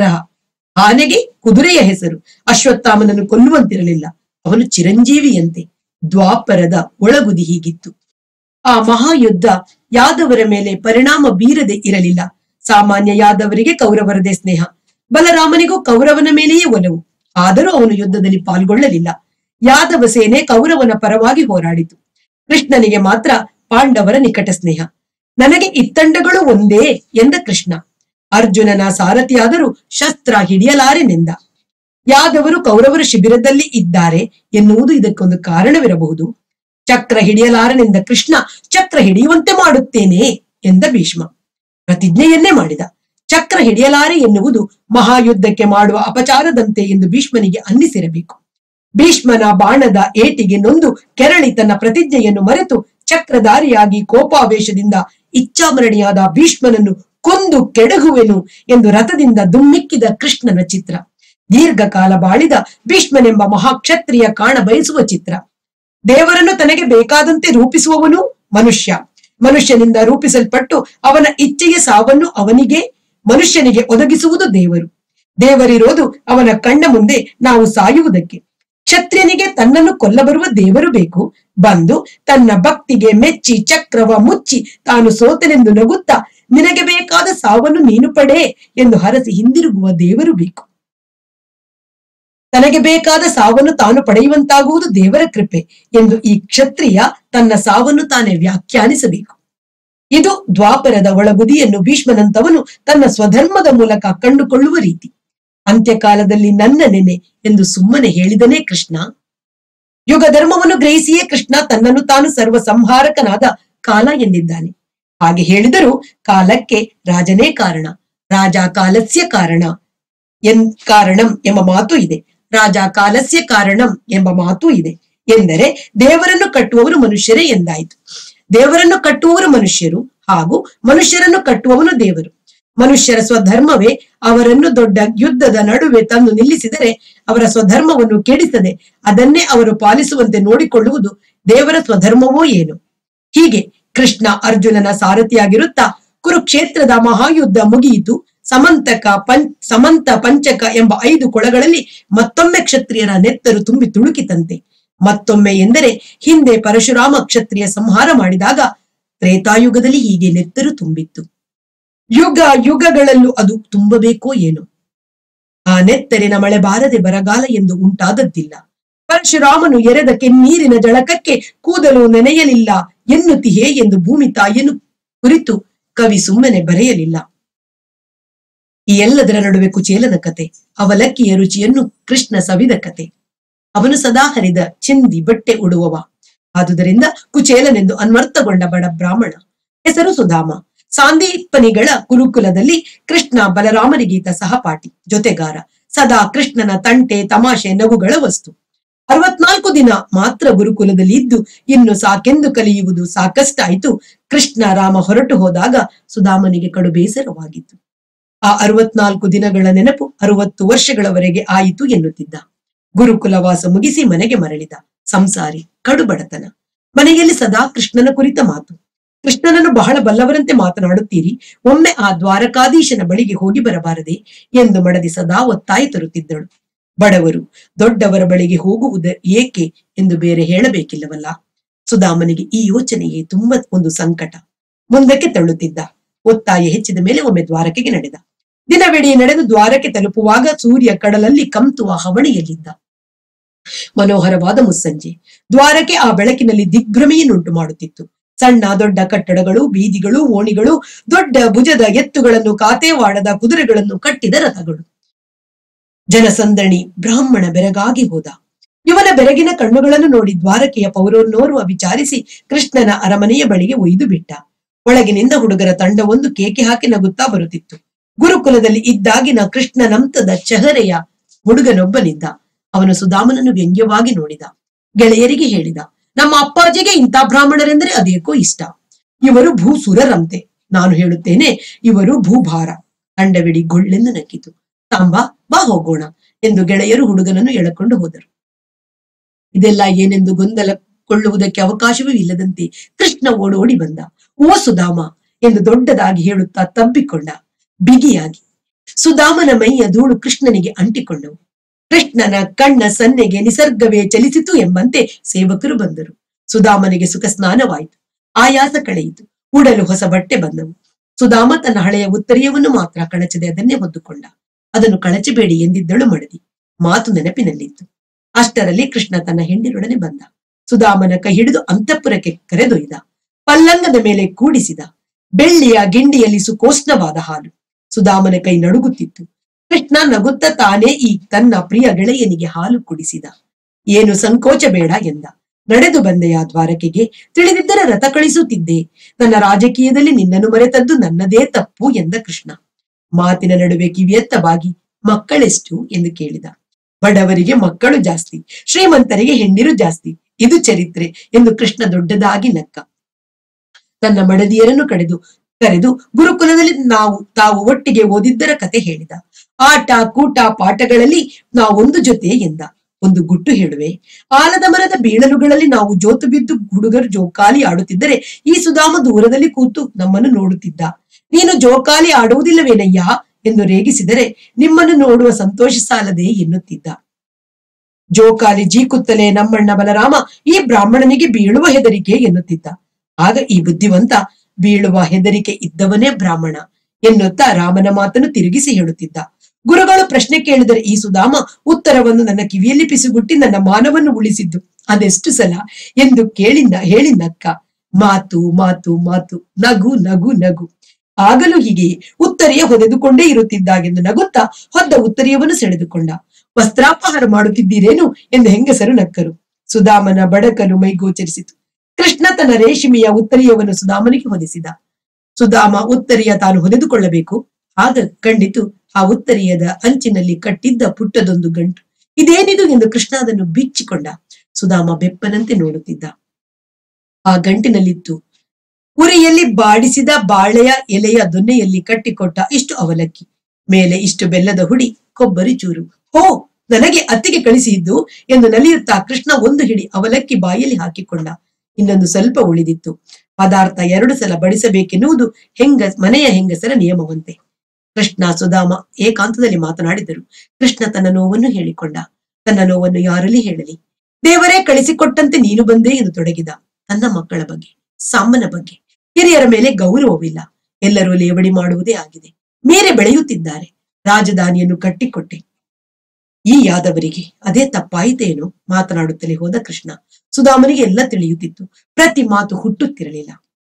[SPEAKER 1] ಆನೆಗೆ ಕುದುರೆಯ ಹೆಸರು ಅಶ್ವತ್ಥಾಮನನ್ನು ಕೊಲ್ಲುವಂತಿರಲಿಲ್ಲ ಅವನು ಚಿರಂಜೀವಿಯಂತೆ ದ್ವಾಪರದ ಒಳಗುದಿ ಹೀಗಿತ್ತು ಆ ಮಹಾಯುದ್ಧ ಯಾದವರ ಮೇಲೆ ಪರಿಣಾಮ ಬೀರದೆ ಇರಲಿಲ್ಲ ಸಾಮಾನ್ಯ ಯಾದವರಿಗೆ ಕೌರವರದೇ ಸ್ನೇಹ ಬಲರಾಮನಿಗೂ ಕೌರವನ ಮೇಲೆಯೇ ಒಲವು ಆದರೂ ಅವನು ಯುದ್ಧದಲ್ಲಿ ಪಾಲ್ಗೊಳ್ಳಲಿಲ್ಲ ಯಾದವ ಸೇನೆ ಕೌರವನ ಪರವಾಗಿ ಹೋರಾಡಿತು ಕೃಷ್ಣನಿಗೆ ಮಾತ್ರ ಪಾಂಡವರ ನಿಕಟ ಸ್ನೇಹ ನನಗೆ ಇತ್ತಂಡಗಳು ಒಂದೇ ಎಂದ ಕೃಷ್ಣ ಅರ್ಜುನನ ಸಾರಥಿಯಾದರೂ ಶಸ್ತ್ರ ಹಿಡಿಯಲಾರೆನೆಂದ ಯಾದವರು ಕೌರವರ ಶಿಬಿರದಲ್ಲಿ ಇದ್ದಾರೆ ಎನ್ನುವುದು ಇದಕ್ಕೊಂದು ಕಾರಣವಿರಬಹುದು ಚಕ್ರ ಹಿಡಿಯಲಾರನೆಂದ ಕೃಷ್ಣ ಚಕ್ರ ಹಿಡಿಯುವಂತೆ ಮಾಡುತ್ತೇನೆ ಎಂದ ಭೀಷ್ಮ ಪ್ರತಿಜ್ಞೆಯನ್ನೇ ಮಾಡಿದ ಚಕ್ರ ಹಿಡಿಯಲಾರೆ ಎನ್ನುವುದು ಮಹಾಯುದ್ಧಕ್ಕೆ ಮಾಡುವ ಅಪಚಾರದಂತೆ ಎಂದು ಭೀಷ್ಮನಿಗೆ ಅನ್ನಿಸಿರಬೇಕು ಭೀಷ್ಮನ ಬಾಣದ ಏಟಿಗೆ ನೊಂದು ಕೆರಳಿ ತನ್ನ ಪ್ರತಿಜ್ಞೆಯನ್ನು ಮರೆತು ಚಕ್ರಧಾರಿಯಾಗಿ ಕೋಪಾವೇಶದಿಂದ ಇಚ್ಛಾಮರಣಿಯಾದ ಭೀಷ್ಮನನ್ನು ಕೊಂದು ಕೆಡಗುವೆನು ಎಂದು ರಥದಿಂದ ದುಮ್ಮಿಕ್ಕಿದ ಕೃಷ್ಣನ ಚಿತ್ರ ದೀರ್ಘಕಾಲ ಬಾಳಿದ ಭೀಷ್ಮನೆಂಬ ಮಹಾಕ್ಷತ್ರಿಯ ಕಾಣ ಬಯಸುವ ಚಿತ್ರ ದೇವರನ್ನು ತನಗೆ ಬೇಕಾದಂತೆ ರೂಪಿಸುವವನು ಮನುಷ್ಯ ಮನುಷ್ಯನಿಂದ ರೂಪಿಸಲ್ಪಟ್ಟು ಅವನ ಇಚ್ಛೆಯ ಸಾವನ್ನು ಅವನಿಗೆ ಮನುಷ್ಯನಿಗೆ ಒದಗಿಸುವುದು ದೇವರು ದೇವರಿರೋದು ಅವನ ಕಣ್ಣ ಮುಂದೆ ನಾವು ಸಾಯುವುದಕ್ಕೆ ಕ್ಷತ್ರಿಯನಿಗೆ ತನ್ನನ್ನು ಕೊಲ್ಲಬರುವ ದೇವರು ಬೇಕು ಬಂದು ತನ್ನ ಭಕ್ತಿಗೆ ಮೆಚ್ಚಿ ಚಕ್ರವ ಮುಚ್ಚಿ ತಾನು ಸೋತನೆಂದು ನಗುತ್ತಾ ನಿನಗೆ ಬೇಕಾದ ಸಾವನ್ನು ನೀನು ಪಡೆ ಎಂದು ಹರಸಿ ಹಿಂದಿರುಗುವ ದೇವರು ಬೇಕು ತನಗೆ ಬೇಕಾದ ಸಾವನ್ನು ತಾನು ಪಡೆಯುವಂತಾಗುವುದು ದೇವರ ಕೃಪೆ ಎಂದು ಈ ಕ್ಷತ್ರಿಯ ತನ್ನ ಸಾವನ್ನು ತಾನೇ ವ್ಯಾಖ್ಯಾನಿಸಬೇಕು ಇದು ದ್ವಾಪರದ ಒಳಗುದಿಯನ್ನು ಭೀಷ್ಮನಂತವನು ತನ್ನ ಸ್ವಧರ್ಮದ ಮೂಲಕ ಕಂಡುಕೊಳ್ಳುವ ರೀತಿ ಅಂತ್ಯಕಾಲದಲ್ಲಿ ನನ್ನ ನೆನೆ ಎಂದು ಸುಮ್ಮನೆ ಹೇಳಿದನೇ ಕೃಷ್ಣ ಯುಗ ಧರ್ಮವನ್ನು ಗ್ರಹಿಸಿಯೇ ಕೃಷ್ಣ ತನ್ನನ್ನು ತಾನು ಸರ್ವ ಸಂಹಾರಕನಾದ ಕಾಲ ಎಂದಿದ್ದಾನೆ ಹಾಗೆ ಹೇಳಿದರೂ ಕಾಲಕ್ಕೆ ರಾಜನೇ ಕಾರಣ ರಾಜ ಕಾಲಸ್ಯ ಕಾರಣ ಎನ್ ಕಾರಣಂ ಎಂಬ ಮಾತು ಇದೆ ರಾಜ ಕಾಲಸ್ಯ ಕಾರಣಂ ಎಂಬ ಮಾತು ಇದೆ ಎಂದರೆ ದೇವರನ್ನು ಕಟ್ಟುವವರು ಮನುಷ್ಯರೇ ಎಂದಾಯಿತು ದೇವರನ್ನು ಕಟ್ಟುವವರು ಮನುಷ್ಯರು ಹಾಗೂ ಮನುಷ್ಯರನ್ನು ಕಟ್ಟುವವನು ದೇವರು ಮನುಷ್ಯರ ಸ್ವಧರ್ಮವೇ ಅವರನ್ನು ದೊಡ್ಡ ಯುದ್ಧದ ನಡುವೆ ತಂದು ನಿಲ್ಲಿಸಿದರೆ ಅವರ ಸ್ವಧರ್ಮವನ್ನು ಕೆಡಿಸದೆ ಅದನ್ನೇ ಅವರು ಪಾಲಿಸುವಂತೆ ನೋಡಿಕೊಳ್ಳುವುದು ದೇವರ ಸ್ವಧರ್ಮವೋ ಏನು ಹೀಗೆ ಕೃಷ್ಣ ಅರ್ಜುನನ ಸಾರಥಿಯಾಗಿರುತ್ತಾ ಕುರುಕ್ಷೇತ್ರದ ಮಹಾಯುದ್ಧ ಮುಗಿಯಿತು ಸಮಂತಕ ಪಂ ಸಮಂತ ಪಂಚಕ ಎಂಬ ಐದು ಕೊಳಗಳಲ್ಲಿ ಮತ್ತೊಮ್ಮೆ ಕ್ಷತ್ರಿಯರ ನೆತ್ತರು ತುಂಬಿ ತುಳುಕಿತಂತೆ ಮತ್ತೊಮ್ಮೆ ಎಂದರೆ ಹಿಂದೆ ಪರಶುರಾಮ ಕ್ಷತ್ರಿಯ ಸಂಹಾರ ಮಾಡಿದಾಗ ತ್ರೇತಾಯುಗದಲ್ಲಿ ಹೀಗೆ ನೆತ್ತರು ತುಂಬಿತ್ತು ಯುಗ ಯುಗಗಳಲ್ಲೂ ಅದು ತುಂಬಬೇಕೋ ಏನೋ ಆ ನೆತ್ತರಿನ ಮಳೆ ಬಾರದೆ ಬರಗಾಲ ಎಂದು ಉಂಟಾದದ್ದಿಲ್ಲ ಪರಶುರಾಮನು ಎರೆದ ಕೆನ್ನೀರಿನ ಜಳಕಕ್ಕೆ ಕೂದಲು ನೆನೆಯಲಿಲ್ಲ ಎನ್ನುತ್ತಿಹೇ ಎಂದು ಭೂಮಿ ತಾಯಿಯನ್ನು ಕುರಿತು ಕವಿ ಸುಮ್ಮನೆ ಬರೆಯಲಿಲ್ಲ ಈ ಎಲ್ಲದರ ನಡುವೆ ಕುಚೇಲನ ಕತೆ ಅವಲಕ್ಕಿಯ ರುಚಿಯನ್ನು ಕೃಷ್ಣ ಸವಿದ ಕತೆ ಅವನು ಸದಾ ಹರಿದ ಚಿಂದಿ ಬಟ್ಟೆ ಉಡುವವ ಆದುದರಿಂದ ಕುಚೇಲನೆಂದು ಅನ್ವರ್ಥಗೊಂಡ ಬಡ ಬ್ರಾಹ್ಮಣ ಹೆಸರು ಸುಧಾಮ ಸಾಂದೀಪನಿಗಳ ಗುರುಕುಲದಲ್ಲಿ ಕೃಷ್ಣ ಬಲರಾಮರಿಗೀತ ಸಹಪಾಠಿ ಜೊತೆಗಾರ ಸದಾ ಕೃಷ್ಣನ ತಂಟೆ ತಮಾಷೆ ನಗುಗಳ ವಸ್ತು ಅರವತ್ನಾಲ್ಕು ದಿನ ಮಾತ್ರ ಗುರುಕುಲದಲ್ಲಿ ಇದ್ದು ಇನ್ನು ಸಾಕೆಂದು ಕಲಿಯುವುದು ಸಾಕಷ್ಟಾಯಿತು ಕೃಷ್ಣ ರಾಮ ಹೊರಟು ಹೋದಾಗ ಸುಧಾಮನಿಗೆ ಕಡು ಬೇಸರವಾಗಿತ್ತು ಆ ಅರವತ್ನಾಲ್ಕು ದಿನಗಳ ನೆನಪು ಅರವತ್ತು ವರ್ಷಗಳವರೆಗೆ ಆಯಿತು ಎನ್ನುತ್ತಿದ್ದ ಗುರುಕುಲವಾಸ ಮುಗಿಸಿ ಮನೆಗೆ ಮರಳಿದ ಸಂಸಾರಿ ಕಡು ಬಡತನ ಮನೆಯಲ್ಲಿ ಸದಾ ಕೃಷ್ಣನ ಕುರಿತ ಮಾತು ಕೃಷ್ಣನನ್ನು ಬಹಳ ಬಲ್ಲವರಂತೆ ಮಾತನಾಡುತ್ತೀರಿ ಒಮ್ಮೆ ಆ ದ್ವಾರಕಾಧೀಶನ ಬಳಿಗೆ ಹೋಗಿ ಬರಬಾರದೆ ಎಂದು ಮಡದಿ ಸದಾ ಒತ್ತಾಯ ತರುತ್ತಿದ್ದಳು ಬಡವರು ದೊಡ್ಡವರ ಬಳಿಗೆ ಹೋಗುವುದು ಏಕೆ ಎಂದು ಬೇರೆ ಹೇಳಬೇಕಿಲ್ಲವಲ್ಲ ಸುಧಾಮನಿಗೆ ಈ ಯೋಚನೆಯೇ ತುಂಬಾ ಒಂದು ಸಂಕಟ ಮುಂದಕ್ಕೆ ತಳ್ಳುತ್ತಿದ್ದ ಒತ್ತಾಯ ಹೆಚ್ಚಿದ ಮೇಲೆ ಒಮ್ಮೆ ದ್ವಾರಕೆಗೆ ನಡೆದ ದಿನವಿಡೀ ನಡೆದು ದ್ವಾರಕ್ಕೆ ತಲುಪುವಾಗ ಸೂರ್ಯ ಕಡಲಲ್ಲಿ ಕಂತುವ ಹವಣಿಯಲ್ಲಿದ್ದ ಮನೋಹರವಾದ ಮುಸ್ಸಂಜೆ ದ್ವಾರಕ್ಕೆ ಆ ಬೆಳಕಿನಲ್ಲಿ ದಿಗ್ಭ್ರಮೆಯನ್ನುಂಟು ಮಾಡುತ್ತಿತ್ತು ಸಣ್ಣ ದೊಡ್ಡ ಕಟ್ಟಡಗಳು ಬೀದಿಗಳು ಓಣಿಗಳು ದೊಡ್ಡ ಭುಜದ ಎತ್ತುಗಳನ್ನು ಕಾತೆವಾಡದ ಕುದುರೆಗಳನ್ನು ಕಟ್ಟಿದ ರಥಗಳು ಜನಸಂದಣಿ ಬ್ರಾಹ್ಮಣ ಬೆರಗಾಗಿ ಹೋದ ಇವನ ಬೆರಗಿನ ಕಣ್ಣುಗಳನ್ನು ನೋಡಿ ದ್ವಾರಕೆಯ ಪೌರೋರ್ನೋರ್ವ ವಿಚಾರಿಸಿ ಕೃಷ್ಣನ ಅರಮನೆಯ ಬಳಿಗೆ ಒಯ್ದು ಬಿಟ್ಟ ಒಳಗಿನಿಂದ ಹುಡುಗರ ತಂಡವೊಂದು ಕೇಕೆ ಹಾಕಿ ನಗುತ್ತಾ ಬರುತ್ತಿತ್ತು ಗುರುಕುಲದಲ್ಲಿ ಇದ್ದಾಗಿನ ಕೃಷ್ಣನಂತದ ಚಹರೆಯ ಹುಡುಗನೊಬ್ಬನಿದ್ದ ಅವನು ಸುಧಾಮನನ್ನು ವ್ಯಂಗ್ಯವಾಗಿ ನೋಡಿದ ಗೆಳೆಯರಿಗೆ ಹೇಳಿದ ನಮ್ಮ ಅಪ್ಪಾಜಿಗೆ ಇಂಥ ಬ್ರಾಹ್ಮಣರೆಂದರೆ ಅದೇಕೋ ಇಷ್ಟ ಇವರು ಭೂಸುರರಂತೆ ನಾನು ಹೇಳುತ್ತೇನೆ ಇವರು ಭೂಭಾರ ತಂಡವಿಡಿ ಗೊಳ್ಳೆಂದು ನಕ್ಕಿತು ತಾಂಬಾ ಬಾ ಹೋಗೋಣ ಎಂದು ಗೆಳೆಯರು ಹುಡುಗನನ್ನು ಎಳಕೊಂಡು ಹೋದರು ಇದೆಲ್ಲ ಏನೆಂದು ಗೊಂದಲಕೊಳ್ಳುವುದಕ್ಕೆ ಅವಕಾಶವೂ ಇಲ್ಲದಂತೆ ಕೃಷ್ಣ ಓಡೋಡಿ ಬಂದ ಓ ಸುಧಾಮ ಎಂದು ದೊಡ್ಡದಾಗಿ ಹೇಳುತ್ತಾ ತಬ್ಬಿಕೊಂಡ ಬಿಗಿಯಾಗಿ ಸುಧಾಮನ ಮೈಯ ಧೂಳು ಕೃಷ್ಣನಿಗೆ ಅಂಟಿಕೊಂಡವು ಕೃಷ್ಣನ ಕಣ್ಣ ಸನ್ನೆಗೆ ನಿಸರ್ಗವೇ ಚಲಿಸಿತು ಎಂಬಂತೆ ಸೇವಕರು ಬಂದರು ಸುಧಾಮನಿಗೆ ಸುಖ ಸ್ನಾನವಾಯಿತು ಆಯಾಸ ಕಳೆಯಿತು ಉಡಲು ಹೊಸ ಬಟ್ಟೆ ಬಂದವು ಸುಧಾಮ ತನ್ನ ಹಳೆಯ ಉತ್ತರೀಯವನ್ನು ಮಾತ್ರ ಕಳಚದೆ ಅದನ್ನೇ ಹೊದ್ದುಕೊಂಡ ಅದನ್ನು ಕಳಚಬೇಡಿ ಎಂದಿದ್ದಳು ಮಡದಿ ಮಾತು ನೆನಪಿನಲ್ಲಿತ್ತು ಅಷ್ಟರಲ್ಲಿ ಕೃಷ್ಣ ತನ್ನ ಹೆಂಡಿರೊಡನೆ ಬಂದ ಸುಧಾಮನ ಕೈ ಹಿಡಿದು ಅಂತಃಪುರಕ್ಕೆ ಕರೆದೊಯ್ದ ಪಲ್ಲಂಗದ ಮೇಲೆ ಕೂಡಿಸಿದ ಬೆಳ್ಳಿಯ ಗಿಂಡಿಯಲ್ಲಿ ಸುಕೋಷ್ಣವಾದ ಹಾಲು ಸುಧಾಮನ ಕೈ ನಡುಗುತ್ತಿತ್ತು ಕೃಷ್ಣ ನಗುತ್ತ ತಾನೇ ಈ ತನ್ನ ಪ್ರಿಯ ಗೆಳೆಯನಿಗೆ ಹಾಲು ಕುಡಿಸಿದ ಏನು ಸಂಕೋಚ ಬೇಡ ಎಂದ ನಡೆದು ಬಂದೆಯ ದ್ವಾರಕೆಗೆ ತಿಳಿದಿದ್ದರೆ ರಥ ಕಳಿಸುತ್ತಿದ್ದೆ ನನ್ನ ರಾಜಕೀಯದಲ್ಲಿ ನಿನ್ನನ್ನು ಮರೆತದ್ದು ನನ್ನದೇ ತಪ್ಪು ಎಂದ ಕೃಷ್ಣ ಮಾತಿನ ನಡುವೆ ಕಿವಿಯತ್ತ ಬಾಗಿ ಮಕ್ಕಳೆಷ್ಟು ಎಂದು ಕೇಳಿದ ಬಡವರಿಗೆ ಮಕ್ಕಳು ಜಾಸ್ತಿ ಶ್ರೀಮಂತರಿಗೆ ಹೆಂಡಿರು ಜಾಸ್ತಿ ಇದು ಚರಿತ್ರೆ ಎಂದು ಕೃಷ್ಣ ದೊಡ್ಡದಾಗಿ ನಕ್ಕ ತನ್ನ ಮಡದಿಯರನ್ನು ಕಡೆದು ಕರೆದು ಗುರುಕುಲದಲ್ಲಿ ನಾವು ತಾವು ಒಟ್ಟಿಗೆ ಓದಿದ್ದರ ಕತೆ ಹೇಳಿದ ಆಟ ಕೂಟ ಪಾಠಗಳಲ್ಲಿ ನಾವೊಂದು ಜೊತೆ ಎಂದ ಒಂದು ಗುಟ್ಟು ಹೇಳುವೆ ಆಲದ ಮರದ ಬೀಳಲುಗಳಲ್ಲಿ ನಾವು ಜೋತು ಬಿದ್ದು ಹುಡುಗರು ಜೋಕಾಲಿ ಆಡುತ್ತಿದ್ದರೆ ಈ ಸುಧಾಮ ದೂರದಲ್ಲಿ ಕೂತು ನಮ್ಮನ್ನು ನೋಡುತ್ತಿದ್ದ ನೀನು ಜೋಕಾಲಿ ಆಡುವುದಿಲ್ಲವೇನಯ್ಯ ಎಂದು ರೇಗಿಸಿದರೆ ನಿಮ್ಮನ್ನು ನೋಡುವ ಸಂತೋಷ ಸಾಲದೆ ಎನ್ನುತ್ತಿದ್ದ ಜೋಕಾಲಿ ಜೀಕುತ್ತಲೇ ನಮ್ಮಣ್ಣ ಬಲರಾಮ ಈ ಬ್ರಾಹ್ಮಣನಿಗೆ ಬೀಳುವ ಹೆದರಿಕೆ ಎನ್ನುತ್ತಿದ್ದ ಆಗ ಈ ಬುದ್ಧಿವಂತ ಬೀಳುವ ಹೆದರಿಕೆ ಇದ್ದವನೇ ಬ್ರಾಹ್ಮಣ ಎನ್ನುತ್ತಾ ರಾಮನ ಮಾತನ್ನು ತಿರುಗಿಸಿ ಹೇಳುತ್ತಿದ್ದ ಗುರುಗಳು ಪ್ರಶ್ನೆ ಕೇಳಿದರೆ ಈ ಸುಧಾಮ ಉತ್ತರವನ್ನು ನನ್ನ ಕಿವಿಯಲ್ಲಿ ಪಿಸುಗುಟ್ಟಿ ನನ್ನ ಮಾನವನ್ನು ಉಳಿಸಿದ್ದು ಅದೆಷ್ಟು ಸಲ ಎಂದು ಕೇಳಿಂದ ಹೇಳಿನಕ್ಕ ಮಾತು ಮಾತು ಮಾತು ನಗು ನಗು ನಗು ಆಗಲೂ ಹೀಗೆ ಉತ್ತರಿಯ ಹೊದೆದುಕೊಂಡೇ ಇರುತ್ತಿದ್ದಾಗೆಂದು ನಗುತ್ತಾ ಹೊದ್ದ ಉತ್ತರಿಯವನ್ನು ಸೆಳೆದುಕೊಂಡ ವಸ್ತ್ರಾಪಹಾರ ಮಾಡುತ್ತಿದ್ದೀರೇನು ಎಂದು ಹೆಂಗಸರು ನಕ್ಕರು ಸುಧಾಮನ ಬಡಕಲು ಮೈಗೋಚರಿಸಿತು ಕೃಷ್ಣ ತನ್ನ ರೇಷ್ಮೆಯ ಉತ್ತರಿಯವನ್ನು ಸುಧಾಮನಿಗೆ ಹೊದಿಸಿದ ಸುಧಾಮ ಉತ್ತರಿಯ ತಾನು ಹೊದೆದುಕೊಳ್ಳಬೇಕು ಆಗ ಕಂಡಿತು ಆ ಉತ್ತರಿಯದ ಅಂಚಿನಲ್ಲಿ ಕಟ್ಟಿದ್ದ ಪುಟ್ಟದೊಂದು ಗಂಟು ಇದೇನಿದು ಎಂದು ಕೃಷ್ಣ ಅದನ್ನು ಬಿಚ್ಚಿಕೊಂಡ ಸುಧಾಮ ಬೆಪ್ಪನಂತೆ ನೋಡುತ್ತಿದ್ದ ಆ ಗಂಟಿನಲ್ಲಿತ್ತು ಉರಿಯಲ್ಲಿ ಬಾಡಿಸಿದ ಬಾಳೆಯ ಎಲೆಯ ದೊನ್ನೆಯಲ್ಲಿ ಕಟ್ಟಿಕೊಟ್ಟ ಇಷ್ಟು ಅವಲಕ್ಕಿ ಮೇಲೆ ಇಷ್ಟು ಬೆಲ್ಲದ ಹುಡಿ ಕೊಬ್ಬರಿ ಚೂರು ಹೋ ನನಗೆ ಅತ್ತಿಗೆ ಕಳಿಸಿದ್ದು ಎಂದು ನಲಿಯುತ್ತಾ ಕೃಷ್ಣ ಒಂದು ಹಿಡಿ ಅವಲಕ್ಕಿ ಬಾಯಲ್ಲಿ ಹಾಕಿಕೊಂಡ ಇನ್ನೊಂದು ಸ್ವಲ್ಪ ಉಳಿದಿತ್ತು ಪದಾರ್ಥ ಎರಡು ಸಲ ಬಡಿಸಬೇಕೆನ್ನುವುದು ಹೆಂಗ ಮನೆಯ ಹೆಂಗಸರ ನಿಯಮವಂತೆ ಕೃಷ್ಣ ಸುಧಾಮ ಏಕಾಂತದಲ್ಲಿ ಮಾತನಾಡಿದರು ಕೃಷ್ಣ ತನ್ನ ನೋವನ್ನು ಹೇಳಿಕೊಂಡ ತನ್ನ ನೋವನ್ನು ಯಾರಲ್ಲಿ ಹೇಳಲಿ ದೇವರೇ ಕಳಿಸಿಕೊಟ್ಟಂತೆ ನೀನು ಬಂದೆ ಎಂದು ತೊಡಗಿದ ತನ್ನ ಮಕ್ಕಳ ಬಗ್ಗೆ ಸಾಮನ ಬಗ್ಗೆ ಹಿರಿಯರ ಮೇಲೆ ಗೌರವವಿಲ್ಲ ಎಲ್ಲರೂ ಲೇವಡಿ ಮಾಡುವುದೇ ಆಗಿದೆ ಮೇರೆ ಬೆಳೆಯುತ್ತಿದ್ದಾರೆ ರಾಜಧಾನಿಯನ್ನು ಕಟ್ಟಿಕೊಟ್ಟೆ ಈ ಯಾದವರಿಗೆ ಅದೇ ತಪ್ಪಾಯಿತೇನೋ ಮಾತನಾಡುತ್ತಲೇ ಹೋದ ಕೃಷ್ಣ ಸುಧಾಮನಿಗೆ ಎಲ್ಲ ತಿಳಿಯುತ್ತಿತ್ತು ಪ್ರತಿ ಮಾತು ಹುಟ್ಟುತ್ತಿರಲಿಲ್ಲ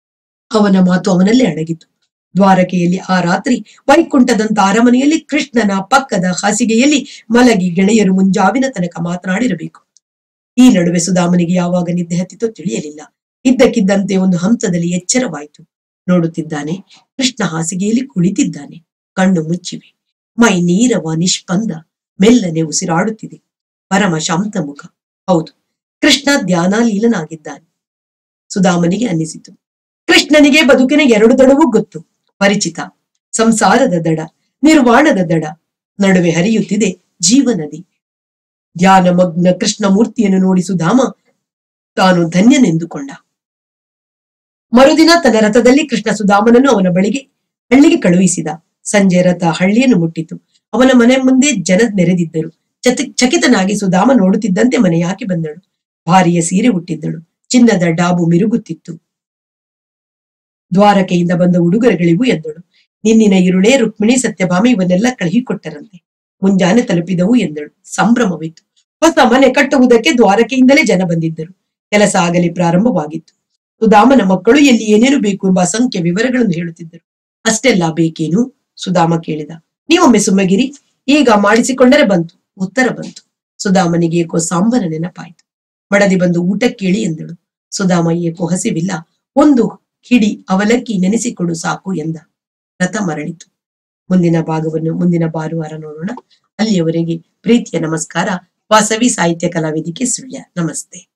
[SPEAKER 1] ಅವನ ಮಾತು ಅವನಲ್ಲೇ ಅಡಗಿತು ದ್ವಾರಕೆಯಲ್ಲಿ ಆ ರಾತ್ರಿ ವೈಕುಂಠದಂತ ಅರಮನೆಯಲ್ಲಿ ಕೃಷ್ಣನ ಪಕ್ಕದ ಹಾಸಿಗೆಯಲ್ಲಿ ಮಲಗಿ ಗೆಳೆಯರು ಮುಂಜಾವಿನ ತನಕ ಮಾತನಾಡಿರಬೇಕು ಈ ನಡುವೆ ಸುಧಾಮನಿಗೆ ಯಾವಾಗ ನಿದ್ದೆ ಹತ್ತಿತೋ ತಿಳಿಯಲಿಲ್ಲ ಇದ್ದಕ್ಕಿದ್ದಂತೆ ಒಂದು ಹಂತದಲ್ಲಿ ಎಚ್ಚರವಾಯಿತು ನೋಡುತ್ತಿದ್ದಾನೆ ಕೃಷ್ಣ ಹಾಸಿಗೆಯಲ್ಲಿ ಕುಳಿತಿದ್ದಾನೆ ಕಣ್ಣು ಮುಚ್ಚಿವೆ ಮೈ ನೀರವ ನಿಷ್ಪಂದ ಮೆಲ್ಲನೆ ಉಸಿರಾಡುತ್ತಿದೆ ಪರಮ ಶಾಂತ ಮುಖ ಹೌದು ಕೃಷ್ಣ ಧ್ಯಾನಾಲೀಲನಾಗಿದ್ದಾನೆ ಸುಧಾಮನಿಗೆ ಅನ್ನಿಸಿತು ಕೃಷ್ಣನಿಗೆ ಬದುಕಿನ ಎರಡು ದಡವೂ ಗೊತ್ತು ಪರಿಚಿತ ಸಂಸಾರದ ದಡ ನಿರ್ವಾಣದ ದಡ ನಡುವೆ ಹರಿಯುತ್ತಿದೆ ಜೀವನದಿ ಧ್ಯಾನಮಗ್ನ ಕೃಷ್ಣ ಮೂರ್ತಿಯನ್ನು ನೋಡಿ ಸುಧಾಮ ತಾನು ಧನ್ಯನೆಂದುಕೊಂಡ ಮರುದಿನ ತನ್ನ ರಥದಲ್ಲಿ ಕೃಷ್ಣ ಸುಧಾಮನನ್ನು ಅವನ ಬಳಿಗೆ ಹಳ್ಳಿಗೆ ಕಳುಹಿಸಿದ ಸಂಜೆ ರಥ ಹಳ್ಳಿಯನ್ನು ಮುಟ್ಟಿತು ಅವನ ಮನೆ ಮುಂದೆ ಜನ ನೆರೆದಿದ್ದರು ಚತ ಚಕಿತನಾಗಿ ಸುಧಾಮ ನೋಡುತ್ತಿದ್ದಂತೆ ಮನೆಯಾಕೆ ಬಂದಳು ಭಾರಿಯ ಸೀರೆ ಹುಟ್ಟಿದ್ದಳು ಚಿನ್ನದ ಡಾಬು ಮಿರುಗುತ್ತಿತ್ತು ದ್ವಾರಕೆಯಿಂದ ಬಂದ ಉಡುಗೊರೆಗಳಿವು ಎಂದಳು ನಿನ್ನಿನ ಇರುಳೇ ರುಕ್ಮಿಣಿ ಸತ್ಯಭಾಮ ಇವನ್ನೆಲ್ಲ ಕಳುಹಿಕೊಟ್ಟರಂತೆ ಮುಂಜಾನೆ ತಲುಪಿದವು ಎಂದಳು ಸಂಭ್ರಮವಿತ್ತು ಹೊಸ ಮನೆ ಕಟ್ಟುವುದಕ್ಕೆ ದ್ವಾರಕೆಯಿಂದಲೇ ಜನ ಬಂದಿದ್ದರು ಕೆಲಸ ಆಗಲಿ ಪ್ರಾರಂಭವಾಗಿತ್ತು ಸುಧಾಮನ ಮಕ್ಕಳು ಎಲ್ಲಿ ಏನೇನು ಬೇಕು ಎಂಬ ಅಸಂಖ್ಯ ವಿವರಗಳನ್ನು ಹೇಳುತ್ತಿದ್ದರು ಅಷ್ಟೆಲ್ಲ ಬೇಕೇನು ಸುಧಾಮ ಕೇಳಿದ ನೀವೊಮ್ಮೆ ಸುಮ್ಮಗಿರಿ ಈಗ ಮಾಡಿಸಿಕೊಂಡರೆ ಬಂತು ಉತ್ತರ ಬಂತು ಸುಧಾಮನಿಗೆ ಏಕೋ ಸಾಂಬನ ನೆನಪಾಯಿತು ಮಡದಿ ಬಂದು ಊಟ ಕೇಳಿ ಎಂದಳು ಸುಧಾಮ ಏಕೋ ಹಸಿವಿಲ್ಲ ಒಂದು ಹಿಡಿ ಅವಲಕ್ಕಿ ನೆನೆಸಿಕೊಡು ಸಾಕು ಎಂದ ರಥ ಮರಳಿತು ಮುಂದಿನ ಭಾಗವನ್ನು ಮುಂದಿನ ಭಾನುವಾರ ನೋಡೋಣ ಅಲ್ಲಿಯವರೆಗೆ ಪ್ರೀತಿಯ ನಮಸ್ಕಾರ ವಾಸವಿ ಸಾಹಿತ್ಯ ಕಲಾವೇದಿಕೆ ಸುಳ್ಯ ನಮಸ್ತೆ